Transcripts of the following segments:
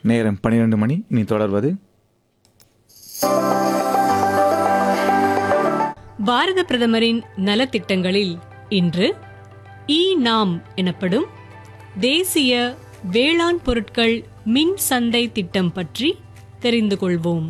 நேரம் பன்னிரெண்டு மணி இனி தொடர்வது பாரத பிரதமரின் நலத்திட்டங்களில் இன்று இ நாம் எனப்படும் தேசிய வேளாண் பொருட்கள் மின் சந்தை திட்டம் பற்றி தெரிந்து கொள்வோம்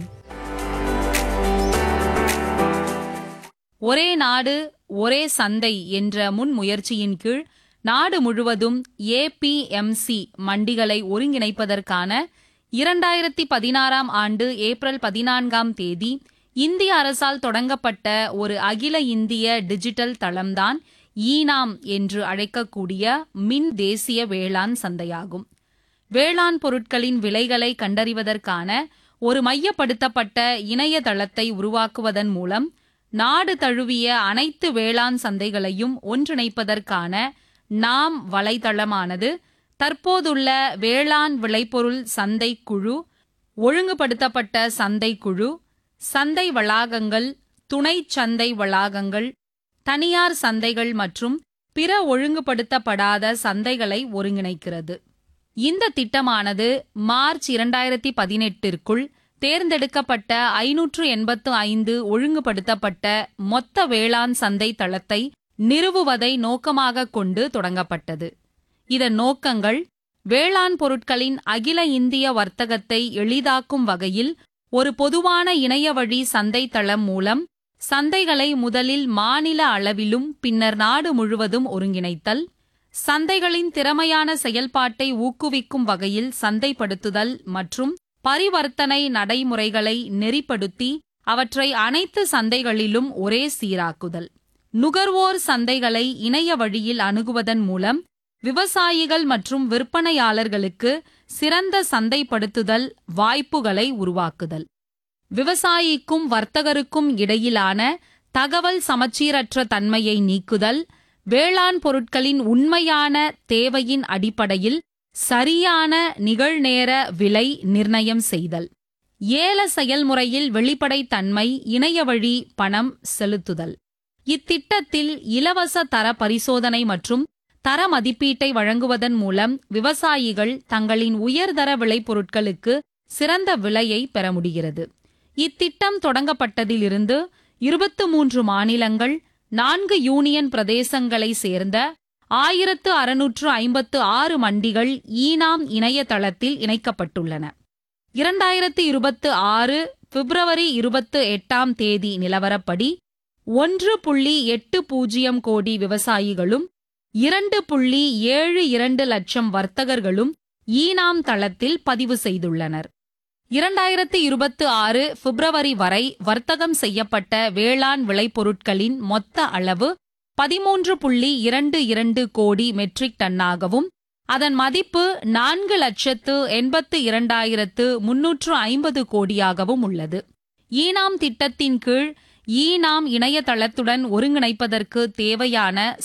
ஒரே நாடு ஒரே சந்தை என்ற முன்முயற்சியின் கீழ் நாடு முழுவதும் ஏபிஎம்சி மண்டிகளை ஒருங்கிணைப்பதற்கான இரண்டாயிரத்தி பதினாறாம் ஆண்டு ஏப்ரல் பதினான்காம் தேதி இந்திய அரசால் தொடங்கப்பட்ட ஒரு அகில இந்திய டிஜிட்டல் தளம்தான் ஈனாம் என்று அழைக்கக்கூடிய மின் தேசிய வேளாண் சந்தையாகும் வேளாண் பொருட்களின் விலைகளை கண்டறிவதற்கான ஒரு மையப்படுத்தப்பட்ட இணையதளத்தை உருவாக்குவதன் மூலம் நாடு தழுவிய அனைத்து வேளாண் சந்தைகளையும் ஒன்றிணைப்பதற்கான நாம் வலைதளமானது தற்போதுள்ள வேளாண் விளைபொருள் சந்தை குழு ஒழுங்குபடுத்தப்பட்ட சந்தை குழு சந்தை வளாகங்கள் துணை சந்தை வளாகங்கள் தனியார் சந்தைகள் மற்றும் பிற ஒழுங்குபடுத்தப்படாத சந்தைகளை ஒருங்கிணைக்கிறது இந்த திட்டமானது மார்ச் இரண்டாயிரத்தி பதினெட்டிற்குள் தேர்ந்தெடுக்கப்பட்ட ஐநூற்று எண்பத்து ஐந்து ஒழுங்குபடுத்தப்பட்ட மொத்த வேளாண் சந்தை தளத்தை நிறுவுவதை நோக்கமாக கொண்டு தொடங்கப்பட்டது இதன் நோக்கங்கள் வேளாண் பொருட்களின் அகில இந்திய வர்த்தகத்தை எளிதாக்கும் வகையில் ஒரு பொதுவான இணையவழி சந்தை தளம் மூலம் சந்தைகளை முதலில் மாநில அளவிலும் பின்னர் நாடு முழுவதும் ஒருங்கிணைத்தல் சந்தைகளின் திறமையான செயல்பாட்டை ஊக்குவிக்கும் வகையில் சந்தைப்படுத்துதல் மற்றும் பரிவர்த்தனை நடைமுறைகளை நெறிப்படுத்தி அவற்றை அனைத்து சந்தைகளிலும் ஒரே சீராக்குதல் நுகர்வோர் சந்தைகளை இணைய வழியில் அணுகுவதன் மூலம் விவசாயிகள் மற்றும் விற்பனையாளர்களுக்கு சிறந்த சந்தைப்படுத்துதல் வாய்ப்புகளை உருவாக்குதல் விவசாயிக்கும் வர்த்தகருக்கும் இடையிலான தகவல் சமச்சீரற்ற தன்மையை நீக்குதல் வேளாண் பொருட்களின் உண்மையான தேவையின் அடிப்படையில் சரியான நிகழ்நேர விலை நிர்ணயம் செய்தல் ஏல செயல்முறையில் வெளிப்படைத்தன்மை இணையவழி பணம் செலுத்துதல் இத்திட்டத்தில் இலவச தர பரிசோதனை மற்றும் தர மதிப்பீட்டை வழங்குவதன் மூலம் விவசாயிகள் தங்களின் உயர்தர விளைபொருட்களுக்கு சிறந்த விலையை பெற முடிகிறது இத்திட்டம் தொடங்கப்பட்டதிலிருந்து இருபத்து மூன்று மாநிலங்கள் நான்கு யூனியன் பிரதேசங்களை சேர்ந்த ஆயிரத்து அறுநூற்று ஐம்பத்து ஆறு மண்டிகள் ஈனாம் இணையதளத்தில் இணைக்கப்பட்டுள்ளன இரண்டாயிரத்து இருபத்து ஆறு பிப்ரவரி இருபத்து எட்டாம் தேதி நிலவரப்படி ஒன்று புள்ளி எட்டு பூஜ்ஜியம் கோடி விவசாயிகளும் இரண்டு புள்ளி ஏழு இரண்டு லட்சம் வர்த்தகர்களும் ஈனாம் தளத்தில் பதிவு செய்துள்ளனர் இரண்டாயிரத்து இருபத்து ஆறு பிப்ரவரி வரை வர்த்தகம் செய்யப்பட்ட வேளாண் விளைபொருட்களின் மொத்த அளவு பதிமூன்று புள்ளி இரண்டு இரண்டு கோடி மெட்ரிக் டன்னாகவும் அதன் மதிப்பு நான்கு லட்சத்து எண்பத்து இரண்டாயிரத்து முன்னூற்று ஐம்பது கோடியாகவும் உள்ளது ஈனாம் திட்டத்தின் கீழ் ஈனாம் இணையதளத்துடன் ஒருங்கிணைப்பதற்கு தேவையான